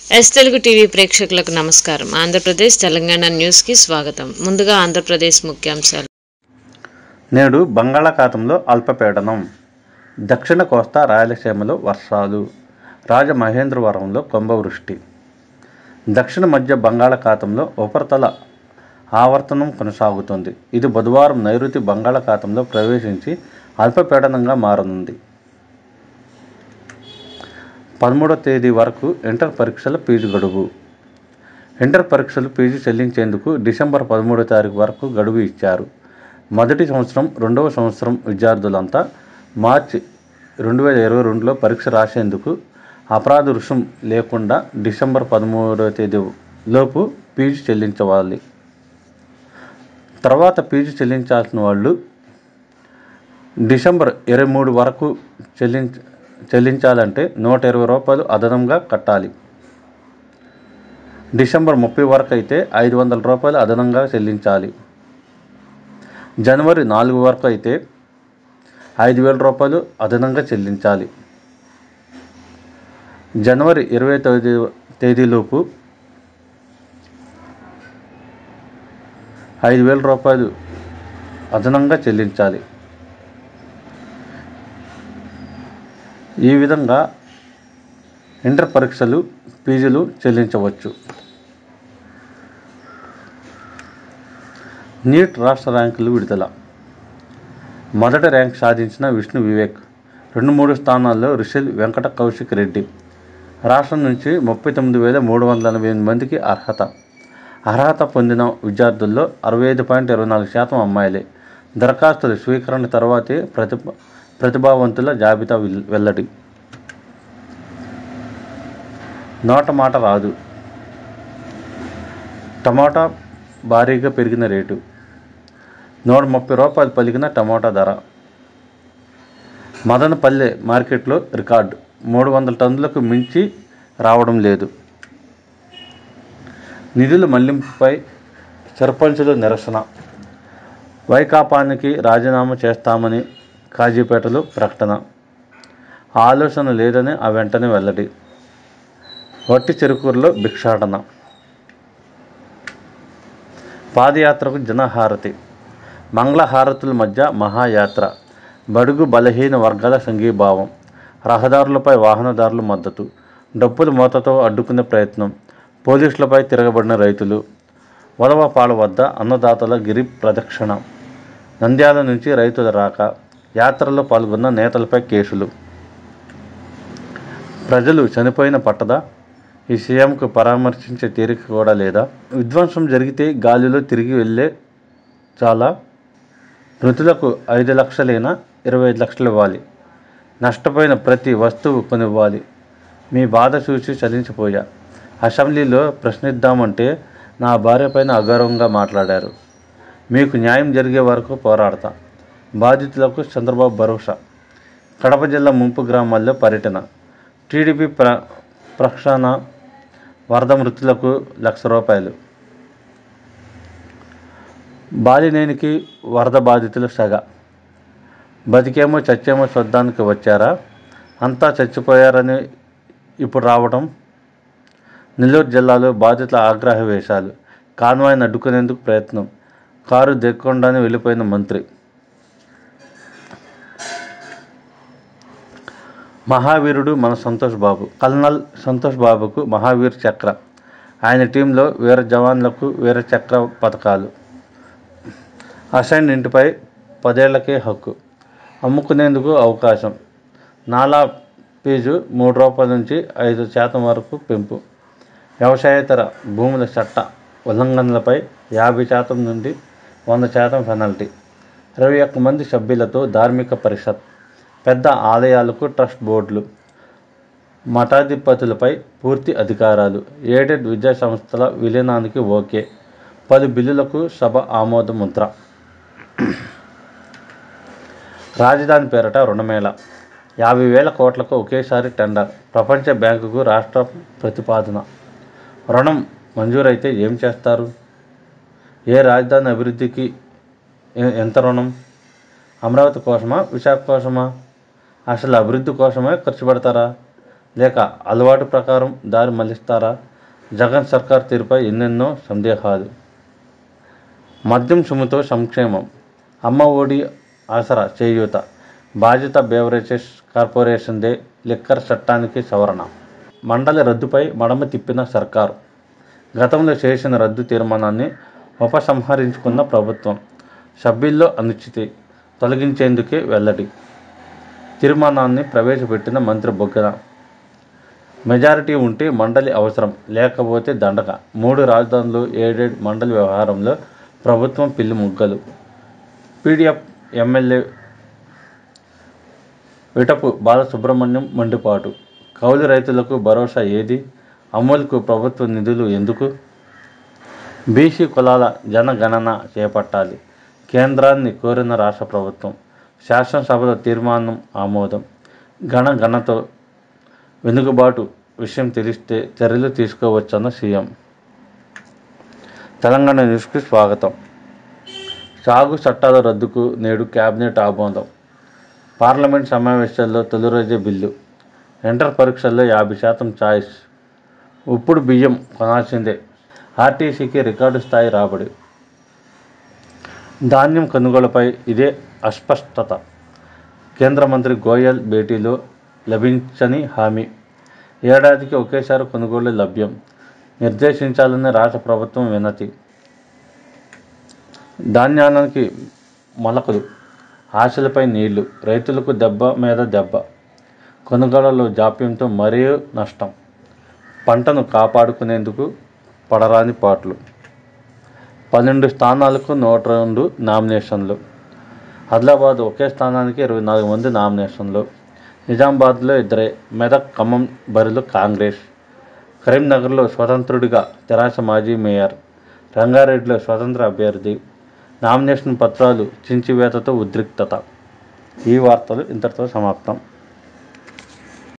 yes Telugu TV ప్రేక్షకులకు నమస్కారం ఆంధ్రప్రదేశ్ తెలంగాణ న్యూస్కి స్వాగతం ముందుగా ఆంధ్రప్రదేశ్ ముఖ్యాంశాలు నేడు బంగాళాఖాతంలో అల్పపీడనం దక్షిణ కోస్తా రాయలసీమలో వర్షాలు రాజమహేంద్రవరంలో కుంభవృష్టి దక్షిణ మధ్య బంగాళాఖాతంలో ఉపరితల ఆవర్తనం కొనసాగుతుంది ఇది బుధవారం నైరుతి బంగాళాఖాతంలో ప్రవేశించి అల్పపీడనంగా మారనుంది పదమూడవ తేదీ వరకు ఇంటర్ పరీక్షల ఫీజు గడువు ఇంటర్ పరీక్షలు ఫీజు చెల్లించేందుకు డిసెంబర్ పదమూడో తారీఖు వరకు గడువు ఇచ్చారు మొదటి సంవత్సరం రెండవ సంవత్సరం విద్యార్థులంతా మార్చి రెండు వేల ఇరవై రెండులో పరీక్ష రాసేందుకు అపరాధ రుసుం లేకుండా డిసెంబర్ పదమూడవ తేదీ లోపు ఫీజు చెల్లించవాలి తర్వాత ఫీజు చెల్లించాల్సిన వాళ్ళు డిసెంబర్ ఇరవై మూడు వరకు చెల్లించ చెల్లించాలంటే నూట ఇరవై రూపాయలు అదనంగా కట్టాలి డిసెంబర్ ముప్పై వరకు అయితే ఐదు వందల రూపాయలు అదనంగా చెల్లించాలి జనవరి నాలుగు వరకు అయితే ఐదు వేల రూపాయలు అదనంగా చెల్లించాలి జనవరి ఇరవై తేదీ తేదీలోపు ఐదు వేల రూపాయలు అదనంగా చెల్లించాలి ఈ విధంగా ఇంటర్ పరీక్షలు ఫీజులు చెల్లించవచ్చు నీట్ రాష్ట్ర ర్యాంకులు విడుదల మొదటి ర్యాంక్ సాధించిన విష్ణు వివేక్ రెండు మూడు స్థానాల్లో రిషల్ వెంకట కౌశిక్ రెడ్డి రాష్ట్రం నుంచి ముప్పై తొమ్మిది వేల మూడు వందల ఎనభై ఎనిమిది మందికి అర్హత అర్హత పొందిన విద్యార్థుల్లో అరవై ఐదు పాయింట్ ఇరవై నాలుగు శాతం అమ్మాయిలే దరఖాస్తుల స్వీకరణ తర్వాతే ప్రతిభ ప్రతిభావంతుల జాబితా వెల్- వెల్లడి నోట మాట రాదు టమాటా భారీగా పెరిగిన రేటు నూట ముప్పై రూపాయలు పలికిన టమాటా ధర మదనపల్లె మార్కెట్లో రికార్డు మూడు వందల టన్నులకు మించి రావడం లేదు నిధుల మళ్లింపుపై సర్పంచుల నిరసన వైకాపానికి రాజీనామా చేస్తామని కాజీపేటలో ప్రకటన ఆలోచన లేదని ఆ వెంటనే వెల్లడి వట్టి చెరుకూరులో భిక్షాటన పాదయాత్రకు జనహారతి మంగళహారతుల మధ్య మహాయాత్ర బడుగు బలహీన వర్గాల సంఘీభావం రహదారులపై వాహనదారుల మద్దతు డప్పుల మూతతో అడ్డుకునే ప్రయత్నం పోలీసులపై తిరగబడిన రైతులు వలవపాల వద్ద అన్నదాతల గిరి ప్రదక్షిణ నంద్యాల నుంచి రైతుల రాక యాత్రలో పాల్గొన్న నేతలపై కేసులు ప్రజలు చనిపోయిన పట్టద ఈ సీఎంకు పరామర్శించే తీరిక కూడా లేదా విధ్వంసం జరిగితే గాలిలో తిరిగి వెళ్ళే చాలా మృతులకు ఐదు లక్షలైనా ఇరవై ఐదు లక్షలు ఇవ్వాలి నష్టపోయిన ప్రతి వస్తువు కొనివ్వాలి మీ బాధ చూసి చలించిపోయా అసెంబ్లీలో ప్రశ్నిద్దామంటే నా భార్య పైన అగౌరవంగా మాట్లాడారు మీకు న్యాయం జరిగే వరకు పోరాడతా బాధితులకు చంద్రబాబు భరోసా కడప జిల్లా ముంపు గ్రామాల్లో పర్యటన టీడీపీ ప్ర ప్రక్షాళన వరద మృతులకు లక్ష రూపాయలు బాలినేనికి వరద బాధితులు సగ బతికేమో చచ్చేమో చూడ్డానికి వచ్చారా అంతా చచ్చిపోయారని ఇప్పుడు రావడం నెల్లూరు జిల్లాలో బాధితుల ఆగ్రహ వేశాలు కాన్వాయ్ని అడ్డుకునేందుకు ప్రయత్నం కారు దిక్కుండానే వెళ్ళిపోయిన మంత్రి మహావీరుడు మన సంతోష్ బాబు కల్నల్ సంతోష్ బాబుకు మహావీర్ చక్ర ఆయన టీంలో వీర జవాన్లకు వీర చక్ర పథకాలు అసైన్ ఇంటిపై పదేళ్లకే హక్కు అమ్ముకునేందుకు అవకాశం నాలా ఫీజు మూడు రూపాయల నుంచి ఐదు శాతం వరకు పెంపు వ్యవసాయేతర భూముల చట్ట ఉల్లంఘనలపై యాభై శాతం నుండి వంద శాతం పెనల్టీ ఇరవై ఒక్క మంది సభ్యులతో ధార్మిక పరిషత్ పెద్ద ఆలయాలకు ట్రస్ట్ బోర్డులు మఠాధిపతులపై పూర్తి అధికారాలు ఎయిడెడ్ విద్యా సంస్థల విలీనానికి ఓకే పలు బిల్లులకు సభ ఆమోద ముద్ర రాజధాని పేరట రుణమేళ యాభై వేల కోట్లకు ఒకేసారి టెండర్ ప్రపంచ బ్యాంకుకు రాష్ట్ర ప్రతిపాదన రుణం మంజూరైతే ఏం చేస్తారు ఏ రాజధాని అభివృద్ధికి ఎ- ఎంత రుణం అమరావతి కోసమా విశాఖ కోసమా అసలు అభివృద్ధి కోసమే ఖర్చు పెడతారా లేక అలవాటు ప్రకారం దారి మళ్లిస్తారా జగన్ సర్కార్ తీరుపై ఎన్నెన్నో సందేహాలు మద్యం సొమ్ముతో సంక్షేమం అమ్మ ఒడి ఆసరా చేయూత బాధ్యత బేవరేజెస్ కార్పొరేషన్ దే లిక్కర్ చట్టానికి సవరణ మండలి రద్దుపై మడమ తిప్పిన సర్కారు గతంలో చేసిన రద్దు తీర్మానాన్ని ఉపసంహరించుకున్న ప్రభుత్వం సభ్యుల్లో అనుచితి తొలగించేందుకే వెల్లడి తీర్మానాన్ని ప్రవేశపెట్టిన మంత్రి బొగ్గన మెజారిటీ ఉంటే మండలి అవసరం లేకపోతే దండక మూడు రాజధానులు ఏడేడ్ మండలి వ్యవహారంలో ప్రభుత్వం పిల్లి ముగ్గలు పీడిఎఫ్ ఎమ్మెల్యే విటపు బాలసుబ్రహ్మణ్యం మండిపాటు కౌలు రైతులకు భరోసా ఏది అమలుకు ప్రభుత్వ నిధులు ఎందుకు బీసీ కులాల జనగణన చేపట్టాలి కేంద్రాన్ని కోరిన రాష్ట్ర ప్రభుత్వం శాసనసభలో తీర్మానం ఆమోదం గణగణతో వెనుకబాటు విషయం తెలిస్తే చర్యలు తీసుకోవచ్చన్న సీఎం తెలంగాణ న్యూస్కి స్వాగతం సాగు చట్టాల రద్దుకు నేడు కేబినెట్ ఆమోదం పార్లమెంట్ సమావేశాల్లో తొలి రోజే బిల్లు ఇంటర్ పరీక్షల్లో యాభై శాతం ఛాయిస్ ఉప్పుడు బియ్యం కొనాల్సిందే ఆర్టీసీకి రికార్డు స్థాయి రాబడి ధాన్యం కొనుగోలుపై ఇదే అస్పష్టత కేంద్ర మంత్రి గోయల్ భేటీలో లభించని హామీ ఏడాదికి ఒకేసారి కొనుగోలు లభ్యం నిర్దేశించాలని రాష్ట్ర ప్రభుత్వం వినతి ధాన్యానికి మొలకలు ఆశలపై నీళ్లు రైతులకు దెబ్బ మీద దెబ్బ కొనుగోళ్లలో జాప్యంతో మరీ నష్టం పంటను కాపాడుకునేందుకు పడరాని పాటలు పన్నెండు స్థానాలకు నూట రెండు నామినేషన్లు ఆదిలాబాద్ ఒకే స్థానానికి ఇరవై నాలుగు మంది నామినేషన్లు నిజామాబాద్లో ఇద్దరే మెదక్ ఖమ్మం బరిలో కాంగ్రెస్ కరీంనగర్లో స్వతంత్రుడిగా తెరాస మాజీ మేయర్ రంగారెడ్డిలో స్వతంత్ర అభ్యర్థి నామినేషన్ పత్రాలు చించివేతతో ఉద్రిక్తత ఈ వార్తలు ఇంతటితో సమాప్తం